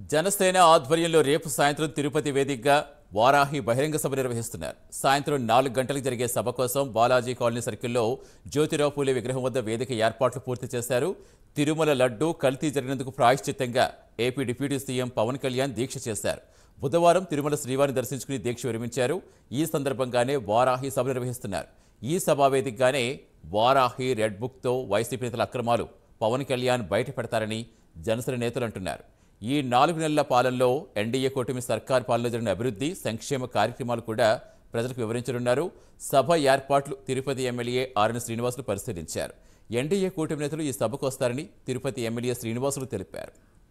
జనసేన ఆధ్వర్యంలో రేపు సాయంత్రం తిరుపతి వేదికగా వారాహి బహిరంగ సభ నిర్వహిస్తున్నారు సాయంత్రం నాలుగు గంటలకు జరిగే సభ కోసం బాలాజీ కాలనీ సర్కిల్లో జ్యోతిరావు పూలే విగ్రహం వద్ద వేదిక ఏర్పాట్లు పూర్తి చేశారు తిరుమల లడ్డు కల్తీ జరిగినందుకు ప్రాయశ్చిత్తంగా AP deputy CM Pavan Kalyan దీక్ష చేశారు బుధవారం తిరుమల శ్రీవారిని దర్శించుకుని దీక్ష విరమించారు ఈ సందర్భంగానే వారాహి సభ నిర్వహిస్తున్నారు ఈ సభా వేదికగానే వారాహి రెడ్ బుక్తో వైసీపీ నేతల అక్రమాలు పవన్ కళ్యాణ్ బయట పెడతారని జనసేన నేతలు అంటున్నారు ఈ నాలుగు నెలల పాలనలో ఎన్డీఏ కూటమి సర్కార్ పాలనలో జరిగిన అభివృద్ధి సంక్షేమ కార్యక్రమాలు కూడా ప్రజలకు వివరించనున్నారు సభ ఏర్పాట్లు తిరుపతి ఎమ్మెల్యే ఆర్ఎన్ శ్రీనివాసులు పరిశీలించారు ఎన్డీఏ కూటమి నేతలు ఈ సభకు వస్తారని తిరుపతి ఎమ్మెల్యే శ్రీనివాసులు తెలిపారు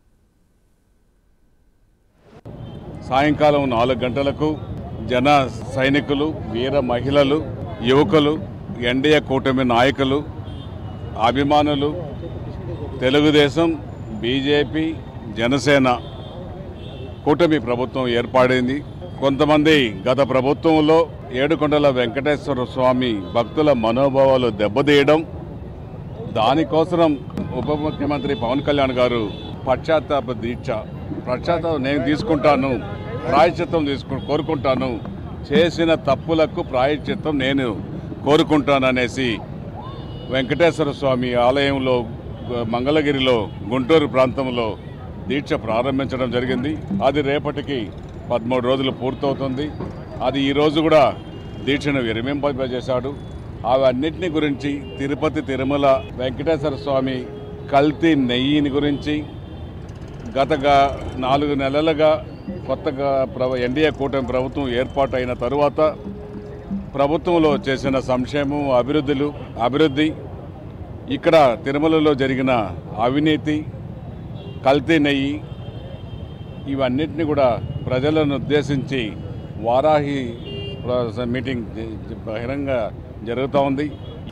సాయంకాలం నాలుగు గంటలకు జన సైనికులు వీర మహిళలు యువకులు ఎన్డీఏ కూటమి నాయకులు అభిమానులు తెలుగుదేశం బీజేపీ జనసేన కూటమి ప్రభుత్వం ఏర్పడింది కొంతమంది గత ప్రభుత్వంలో ఏడుకొండల వెంకటేశ్వర స్వామి భక్తుల మనోభావాలు దెబ్బతీయడం దానికోసం ఉప ముఖ్యమంత్రి పవన్ కళ్యాణ్ గారు పశ్చాత్తాప దీక్ష పశ్చాత్తాపం నేను తీసుకుంటాను ప్రాయశ్చిత్తం తీసుకు కోరుకుంటాను చేసిన తప్పులకు ప్రాయశ్చిత్తం నేను కోరుకుంటాననేసి వెంకటేశ్వర స్వామి ఆలయంలో గ- మంగళగిరిలో గుంటూరు ప్రాంతంలో దీక్ష ప్రారంభించడం జరిగింది అది రేపటికి పదమూడు రోజులు పూర్తవుతుంది అది ఈరోజు కూడా దీక్షను విరమింపజేశాడు అవన్నిటిని గురించి తిరుపతి తిరుమల వెంకటేశ్వర స్వామి కల్తీ నెయ్యిని గురించి గతగా నాలుగు నెలలుగా కొత్తగా ప్ర ఎన్డీఏ కూటమి ప్రభుత్వం ఏర్పాటైన తరువాత ప్రభుత్వంలో చేసిన సంక్షేమం అభివృద్ధులు అభివృద్ధి ఇక్కడ తిరుమలలో జరిగిన అవినీతి కల్తీ నెయ్యి ఇవన్నిటిని కూడా ప్రజలను ఉద్దేశించి వారాహి ప్ర- మీటింగ్ జ- జ- బహిరంగ జరుగుతూ ఉంది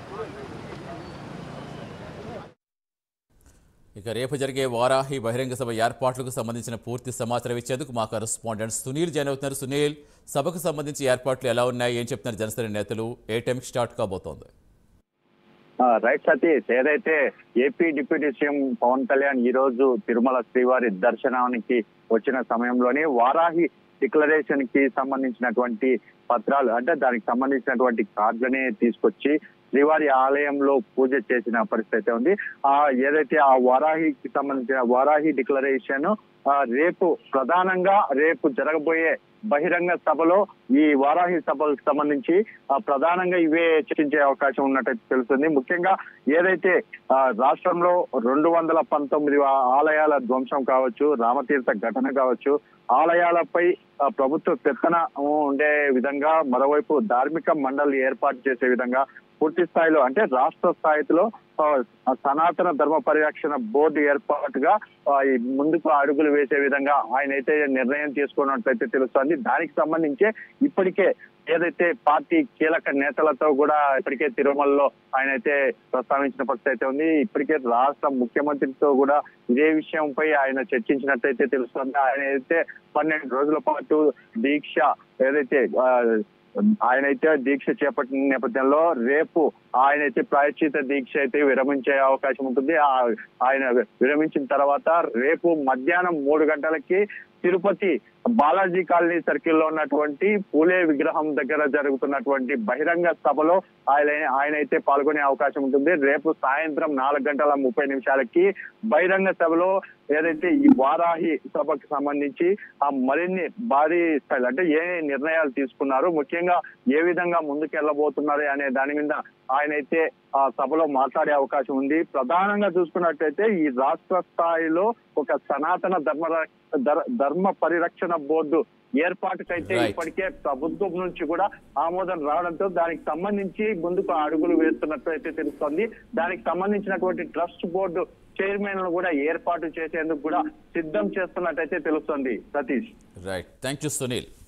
ఇక రేపు జరిగే వారాహి బహిరంగ సభ ఏర్పాట్లకు సంబంధించిన పూర్తి సమాచారం ఇచ్చేందుకు మా కరెస్పాండెంట్ సునీల్ జాయిన్ అవుతున్నారు సునీల్ సభకు సంబంధించి ఏర్పాట్లు ఎలా ఉన్నాయి ఏం చెప్తున్నారు జనసేన నేతలు ఏ టైంకి స్టార్ట్ కాబోతోంది ఆ, రైట్ సతీష్ ఏదైతే AP deputy CM Pavan Kalyan ఈ రోజు తిరుమల శ్రీవారి దర్శనానికి వచ్చిన సమయంలోనే వారాహి డిక్లరేషన్ కి సంబంధించినటువంటి పత్రాలు అంటే దానికి సంబంధించినటువంటి కార్డులనే తీసుకొచ్చి శ్రీవారి ఆలయంలో పూజ చేసిన పరిస్థితి అయితే ఉంది ఆ ఏదైతే ఆ వారాహికి సంబంధించిన వారాహి డిక్లరేషన్ ఆ, రేపు ప్రధానంగా రేపు జరగబోయే బహిరంగ సభలో ఈ వారాహి సభకు సంబంధించి ఆ, ప్రధానంగా ఇవే చర్చించే అవకాశం ఉన్నట్టు తెలుస్తుంది ముఖ్యంగా ఏదైతే ఆ, రాష్ట్రంలో రెండు వందల పంతొమ్మిది ఆ- ఆలయాల ధ్వంసం కావచ్చు రామతీర్థ ఘటన కావచ్చు ఆలయాలపై ఆ, ప్రభుత్వ పెత్తన ఉండే విధంగా మరోవైపు ధార్మిక మండలి ఏర్పాటు చేసే విధంగా పూర్తి స్థాయిలో అంటే రాష్ట్ర స్థాయిలో ఆ, సనాతన ధర్మ పరిరక్షణ బోర్డు ఏర్పాటుగా ఆ, ఈ ముందుకు అడుగులు వేసే విధంగా ఆయన అయితే నిర్ణయం తీసుకున్నట్లయితే తెలుస్తోంది దానికి సంబంధించే ఇప్పటికే ఏదైతే పార్టీ కీలక నేతలతో కూడా ఇప్పటికే తిరుమలలో ఆయన అయితే ప్రస్తావించిన పరిస్థితి అయితే ఉంది ఇప్పటికే రాష్ట్ర ముఖ్యమంత్రితో కూడా ఇదే విషయంపై ఆయన చర్చించినట్టయితే తెలుస్తుంది ఆయన అయితే పన్నెండు రోజుల పాటు దీక్ష ఏదైతే ఆ, ఆయన అయితే దీక్ష చేపట్టిన నేపథ్యంలో రేపు ఆయన అయితే ప్రాయశ్చిత దీక్ష అయితే విరమించే అవకాశం ఉంటుంది ఆ- ఆయన విరమించిన తర్వాత రేపు మధ్యాహ్నం మూడు గంటలకి తిరుపతి బాలాజీ కాలనీ సర్కిల్ లో ఉన్నటువంటి పూలే విగ్రహం దగ్గర జరుగుతున్నటువంటి బహిరంగ సభలో ఆయన ఆయన అయితే పాల్గొనే అవకాశం ఉంటుంది రేపు సాయంత్రం నాలుగు గంటల ముప్పై నిమిషాలకి బహిరంగ సభలో ఏదైతే ఈ వారాహి సభకు సంబంధించి ఆ మరిన్ని భారీ స్థాయిలో అంటే ఏ నిర్ణయాలు తీసుకున్నారు ముఖ్యంగా ఏ విధంగా ముందుకెళ్ళబోతున్నారు అనే దాని మీద ఆయన అయితే ఆ సభలో మాట్లాడే అవకాశం ఉంది ప్రధానంగా చూసుకున్నట్టయితే ఈ రాష్ట్ర స్థాయిలో ఒక సనాతన ధర్మ ధర్- ధర్మ పరిరక్షణ బోర్డు ఏర్పాటుకైతే Right. ఇప్పటికే ప్రభుత్వం నుంచి కూడా ఆమోదం రావడంతో దానికి సంబంధించి ముందుకు అడుగులు వేస్తున్నట్టు అయితే తెలుస్తోంది దానికి సంబంధించినటువంటి ట్రస్ట్ బోర్డు చైర్మన్ కూడా ఏర్పాటు చేసేందుకు కూడా సిద్ధం చేస్తున్నట్టయితే తెలుస్తోంది Satish right thank you Sunil